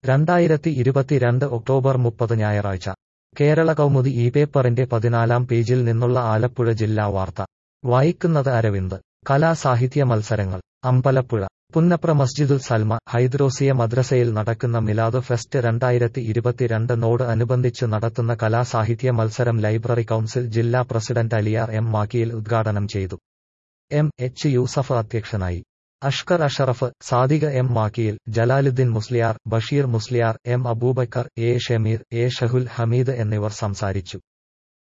രണ്ടായിരത്തി ഇരുപത്തിരണ്ട് ഒക്ടോബർ മുപ്പത് ഞായറാഴ്ച കേരള കൗമുദി ഈ പേപ്പറിന്റെ പതിനാലാം പേജിൽ നിന്നുള്ള ആലപ്പുഴ ജില്ലാ വാർത്ത വായിക്കുന്നത് അരവിന്ദ് കലാസാഹിത്യ മത്സരങ്ങൾ അമ്പലപ്പുഴ പുന്നപ്ര മസ്ജിദുൽ സൽമ ഹൈദ്രോസിയ മദ്രസയിൽ നടക്കുന്ന മിലാദ് ഫെസ്റ്റ് രണ്ടായിരത്തി ഇരുപത്തിരണ്ട് നോട് അനുബന്ധിച്ച് നടത്തുന്ന കലാസാഹിത്യ മത്സരം ലൈബ്രറി കൗൺസിൽ ജില്ലാ പ്രസിഡന്റ് അലിയാർ എം മാക്കിയിൽ ഉദ്ഘാടനം ചെയ്തു എം എച്ച് യൂസഫ് അധ്യക്ഷനായി Ashkar Ashraf Sadika M Makkiyil Jalaluddin Musliyar Basheer Musliyar M Abubakar A Shameer A Shahul Hameed എന്നിവർ സംസാരിച്ചു